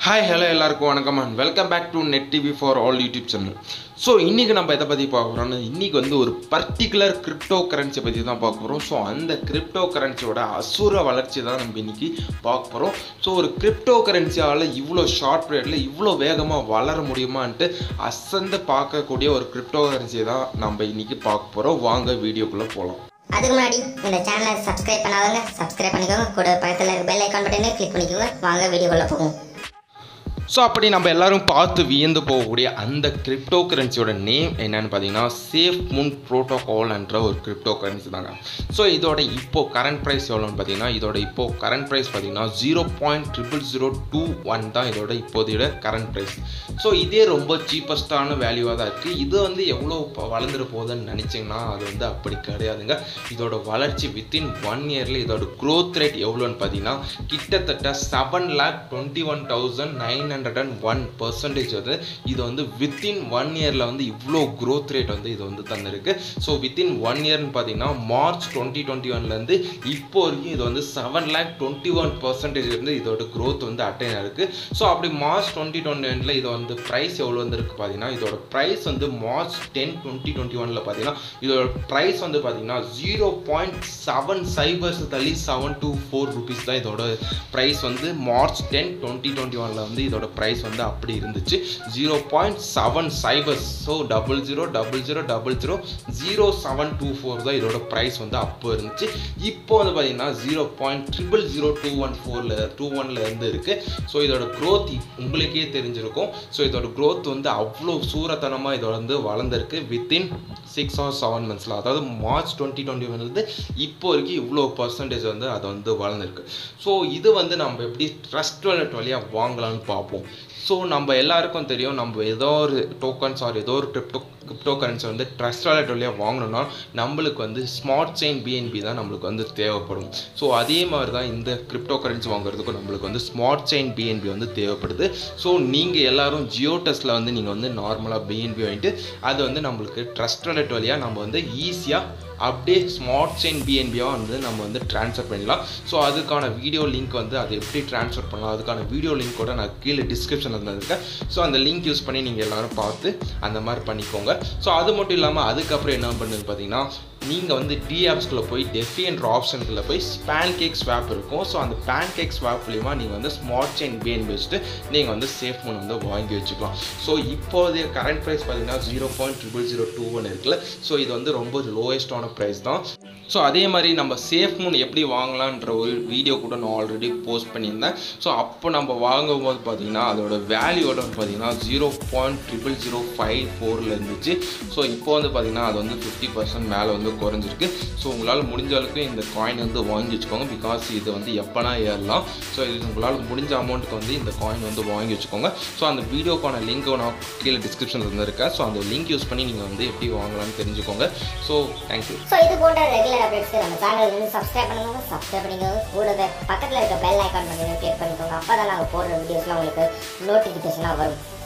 hi hello எல்லாருக்கும் வணக்கம் and welcome back to Net TV for all YouTube channel so இன்றைக்கி நம்ம எதை பற்றி பார்க்க போகிறோம்னா இன்றைக்கி வந்து ஒரு பர்டிகுலர் கிரிப்டோ கரன்சி பற்றி தான் பார்க்க போகிறோம் ஸோ அந்த கிரிப்டோ கரன்சியோட அசுர வளர்ச்சி தான் நம்ம இன்றைக்கி பார்க்க போகிறோம் ஸோ ஒரு கிரிப்டோ கரன்சியால் இவ்வளோ ஷார்ட் பீரியடில் இவ்வளோ வேகமாக வளர முடியுமான்ட்டு அசந்து பார்க்கக்கூடிய ஒரு கிரிப்டோ கரன்சியை தான் நம்ம இன்றைக்கி பார்க்க போகிறோம் வாங்க வீடியோக்குள்ளே போகலாம் அதுக்கு முன்னாடி இந்த சேனலை சப்ஸ்கிரைப் பண்ணாதவங்க சப்ஸ்கிரைப் பண்ணிக்கோங்க கூட பக்கத்தில் இருக்க பெல் ஐக்கான் பட்டனை கிளிக் பண்ணிக்கோங்க வாங்க வீடியோக்குள்ள போவோம் ஸோ அப்படி நம்ம எல்லாரும் பார்த்து வியந்து போகக்கூடிய அந்த கிரிப்டோ கரன்சியோட நேம் என்னன்னு பார்த்தீங்கன்னா சேஃப் மூன் ப்ரோட்டோகால் என்ற ஒரு கிரிப்டோ கரன்சி தாங்க ஸோ இதோட இப்போ கரண்ட் ப்ரைஸ் எவ்வளோன்னு பார்த்தீங்கன்னா இதோட இப்போ கரண்ட் ப்ரைஸ் பார்த்தீங்கன்னா zero point triple zero two one தான் இதோட இப்போதையோட கரண்ட் ப்ரைஸ் ஸோ இதே ரொம்ப சீப்பஸ்டான வேல்யூவாக தான் இருக்குது இது வந்து எவ்வளோ இப்போ வளர்ந்துட போகுதுன்னு நினச்சிங்கன்னா அது வந்து அப்படி கிடையாதுங்க இதோட வளர்ச்சி வித்தின் ஒன் இயரில் இதோட க்ரோத் ரேட் எவ்வளோன்னு பார்த்தீங்கன்னா கிட்டத்தட்ட seven lakh twenty one thousand nine hundred and one percentage வந்து இது வந்து வித்தின் ஒன் இயரில் வந்து இவ்வளோ க்ரோத் ரேட் வந்து இது வந்து தந்திருக்கு ஸோ வித்தின் ஒன் இயர்னு பார்த்தீங்கன்னா மார்ச் டுவெண்ட்டி டுவெண்ட்டி ஒன்லேருந்து இப்போ வரைக்கும் இது வந்து seven lakh twenty one percentage வந்து இதோட க்ரோத் வந்து அட்டைன் ஆயிருக்கு ஸோ அப்படி மார்ச் டுவெண்ட்டி டுவெண்ட்டி ஒனில் இது வந்து ப்ரைஸ் எவ்வளோ வந்துருக்கு பார்த்தீங்கன்னா இதோட ப்ரைஸ் வந்து மார்ச் டென் டுவெண்ட்டி டுவெண்ட்டி ஒனில் பார்த்தீங்கன்னா இதோட ப்ரைஸ் வந்து பார்த்தீங்கன்னா ஜீரோ பாயிண்ட் செவன் சைபர்ஸ் தள்ளி செவன் டூ ஃபோர் ருபீஸ் தான் இதோட ப்ரைஸ் வந்து மார்ச் டென் டுவெண்ட்டி டுவெண்ட்டி ஒனில் வந்து இதோட ப்ரைஸ் வந்து அப்படி இருந்துச்சு zero point seven ciphers so double zero double zero double zero zero seven two four தான் இதோட ப்ரைஸ் வந்து அப்போ இருந்துச்சு இப்போ வந்து பார்த்தீங்கன்னா zero point triple zero two one ஃபோரில் டூ ஒனில் இருந்து இருக்குது ஸோ இதோட க்ரோத் உங்களுக்கே தெரிஞ்சிருக்கும் ஸோ இதோட க்ரோத் வந்து அவ்வளோ சூரத்தனமாக இதோட வந்து வளர்ந்துருக்கு வித்தின் சிக்ஸ் ஆர் செவன் மந்த்ஸில் அதாவது மார்ச் டுவெண்ட்டி டுவெண்ட்டி ஒன்லேருந்து இப்போ வரைக்கும் இவ்வளோ பர்சன்டேஜ் வந்து அது வந்து வளர்ந்துருக்கு ஸோ இது வந்து நம்ம எப்படி ட்ரஸ்ட் வாலெட் வழியாக வாங்கலாம்னு பார்ப்போம் ஸோ நம்ம எல்லாருக்கும் தெரியும் நம்ம ஏதோ ஒரு டோக்கன்ஸ் ஆர் ஏதோ ஒரு கிரிப்டோ கிரிப்டோ கரன்சி வந்து ட்ரஸ்ட் வாலெட் வழியாக வாங்கணும்னா நம்மளுக்கு வந்து ஸ்மார்ட் செயின் பிஎன்பி தான் நம்மளுக்கு வந்து தேவைப்படும் ஸோ அதே மாதிரி தான் இந்த கிரிப்டோ கரன்சி வாங்குறதுக்கும் நம்மளுக்கு வந்து ஸ்மார்ட் செயின் பிஎன்பி வந்து தேவைப்படுது ஸோ நீங்கள் எல்லாரும் ஜியோ டெஸ்ட்டில் வந்து நீங்கள் வந்து நார்மலாக பிஎன்பி வாங்கிட்டு அது வந்து நம்மளுக்கு ட்ரஸ்ட் வாலெட் வழியாக நம்ம வந்து ஈஸியாக அப்படியே ஸ்மார்ட் செயின் பிஎன்பியாக வந்து நம்ம வந்து ட்ரான்ஸ்ஃபர் பண்ணலாம் ஸோ அதுக்கான வீடியோ லிங்க் வந்து அது எப்படி ட்ரான்ஸ்ஃபர் பண்ணலாம் அதுக்கான வீடியோ லிங்க் கூட நான் கீழே டிஸ்கிரிப்ஷனில் இருந்திருக்கேன் ஸோ அந்த லிங்க் யூஸ் பண்ணி நீங்கள் எல்லோரும் பார்த்து அந்த மாதிரி பண்ணிக்கோங்க ஸோ அது மட்டும் இல்லாமல் அதுக்கப்புறம் என்ன பண்ணுது பார்த்தீங்கன்னா நீங்கள் வந்து டி ஆப்ஸ்குள்ளே போய் டெஃபி என்ற ஆப்ஷனுக்குள்ளே போய் பேன் கேக் ஸ்வாப் இருக்கும் ஸோ அந்த பேன் கேக் ஸ்வாப் மூலிமா நீங்கள் வந்து ஸ்மார்ட் செயின் பிஎன் வச்சுட்டு நீங்கள் வந்து சேஃப் ஃபோன் வந்து வாங்கி வச்சுக்கலாம் ஸோ இப்போதைய கரண்ட் ப்ரைஸ் பார்த்தீங்கன்னா zero point triple zero two one இருக்குல்ல ஸோ இது வந்து ரொம்ப லோவஸ்டான ப்ரைஸ் தான் ஸோ அதே மாதிரி நம்ம சேஃப் மூன் எப்படி வாங்கலான்ற ஒரு வீடியோ கூட நான் ஆல்ரெடி போஸ்ட் பண்ணியிருந்தேன் ஸோ அப்போ நம்ம வாங்கும்போது பார்த்தீங்கன்னா அதோட வேல்யூவோட பார்த்தீங்கன்னா zero point triple zero five ஃபோரில் இருந்துச்சு ஸோ இப்போ வந்து பார்த்தீங்கன்னா அது வந்து ஃபிஃப்டி பர்சன்ட் மேலே வந்து குறைஞ்சிருக்கு ஸோ உங்களால் முடிஞ்ச அளவுக்கு இந்த காயின் வந்து வாங்கி வச்சுக்கோங்க பிகாஸ் இது வந்து எப்போனா ஏறலாம் ஸோ இது உங்களால் முடிஞ்ச அமௌண்ட்டுக்கு வந்து இந்த காயின் வந்து வாங்கி வச்சுக்கோங்க ஸோ அந்த வீடியோக்கான லிங்க் நான் கீழே டிஸ்கிரிப்ஷனில் இருந்திருக்கேன் ஸோ அந்த லிங்க் யூஸ் பண்ணி நீங்கள் வந்து எப்படி வாங்கலாம்னு தெரிஞ்சுக்கோங்க ஸோ தேங்க்யூ ஸோ இது போன்ற ரெகுலர் அப்டேட்ஸ்க்கு நம்ம சேனல் வந்து சப்ஸ்கிரைப் பண்ணுங்க சப்ஸ்கிரைப் பண்ணிக்கோங்க கூட பக்கத்தில் இருக்க பெல் ஐக்கான் பட்டனை கிளிக் பண்ணிக்கோங்க அப்போ தான் நாங்கள் போடுற வீடியோஸ்லாம் உங்களுக்கு நோட்டிஃபிகேஷனாக வரும்